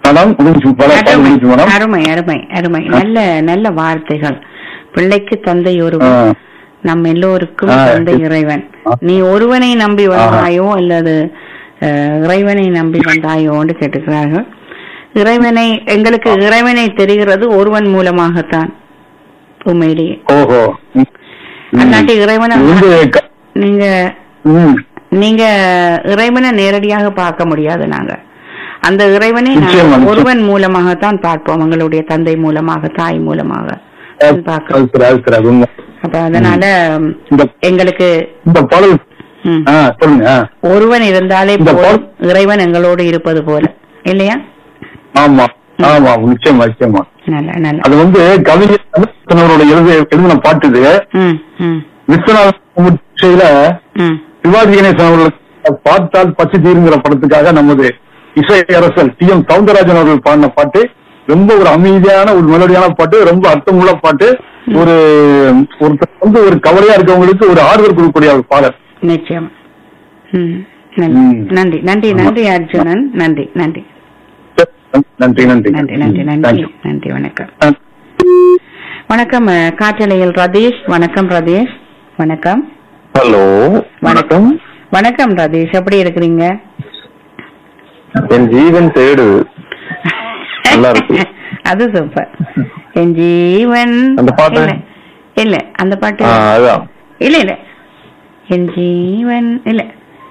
Madam முடிஞ்சு பல பாடல் அருமை முடிஞ்சு மேடம் அருமை அருமை அருமை நல்ல நல்ல வார்த்தைகள் பிள்ளைக்கு தந்தை ஆ, ஒருவன் நம் எல்லோருக்கும் ஆ, தந்தை இது- இறைவன் ஆ. நீ ஒருவனை நம்பி ஆஹா. வந்தாயோ அல்லது அஹ், இறைவனை நம்பி வந்தாயோன்னு கேட்டுக்கிறார்கள் இறைவனை எங்களுக்கு இறைவனை தெரிகிறது ஒருவன் மூலமாகத்தான் உண்மையிலேயே ஓஹோ ம். ம். அல்லாட்டி இறைவனை இது வந்து க- நீங்க ம். நீங்க இறைவனை நேரடியாக பார்க்க முடியாது நாங்க அந்த இறைவனை நிச்சயமா, நாங்கள் நிச்சயம். ஒருவன் மூலமாகத்தான் பார்ப்போம் எங்களுடைய தந்தை மூலமாக தாய் மூலமாக அது பார்க்கிறோம் சரி, அது சரி, அது உண்மை. அப்ப அதனால இந்த எங்களுக்கு இந்த பாடல் ம், ஆ, சொல்லுங்க ஆ. ஒருவன் இருந்தாலே இந்த போதும் இறைவன் எங்களோடு இருப்பது போல இல்லையா ஆமா ஆமா நிச்சயமா நிச்சயமா நல்ல நல்ல அது வந்து கவிஞர் கவிஞரோட எழுத எழுதின பாட்டு இது ம் ம் விஸ்வநாத செய்யல ம் சிவாஜி கணேசன் அவர்கள் பார்த்தால் பச்சை தீருங்கிற படத்துக்காக நமது இசை அரசல் டி எம் சவுந்தரராஜன் அவர்கள் பாடின பாட்டு ரொம்ப ஒரு அமைதியான ஒரு மெலடியான பாட்டு ரொம்ப அர்த்தமுள்ள பாட்டு ஒரு ஒருத்தர் வந்து ஒரு கவலையா இருக்கவங்களுக்கு ஒரு ஆறுதல் கொடுக்கக்கூடிய ஒரு பாடல் நிச்சயம் ம் நன்றி ம். நன்றி நன்றி நன்றி அர்ஜுனன் நன்றி நன்றி நன்றி நன்றி நன்றி நன்றி நன்றி தேங்க்யூ நன்றி வணக்கம் வணக்கம் அஹ், காற்றலையில் ரதீஷ் வணக்கம் ரதீஷ் வணக்கம் ஹலோ வணக்கம் வணக்கம் ரதீஷ் எப்படி இருக்கிறீங்க என் ஜீவன் தேடுது நல்லா இருக்கு. அது சூப்பர் என் ஜீவன் அந்த பாட்டு? இல்ல இல்ல அந்த பாட்டு ஆ, அதுதான் இல்ல இல்ல என் ஜீவன் இல்ல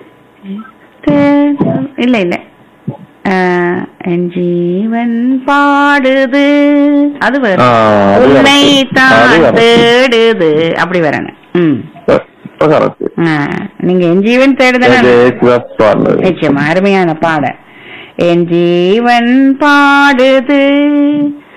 இல்ல இல்ல ஆஹ், என் ஜீவன் பாடுது அது வேற ஆ, அது வேற. உன்னை தான் அது வேற. தேடுது அப்படி வரணும் ம் இப்ப correct. ஆ, நீங்க என் ஜீவன் தேடுதானே அது சிவப்பு பாடல். நிச்சயமா அருமையான பாட என் ஜீவன் பாடுது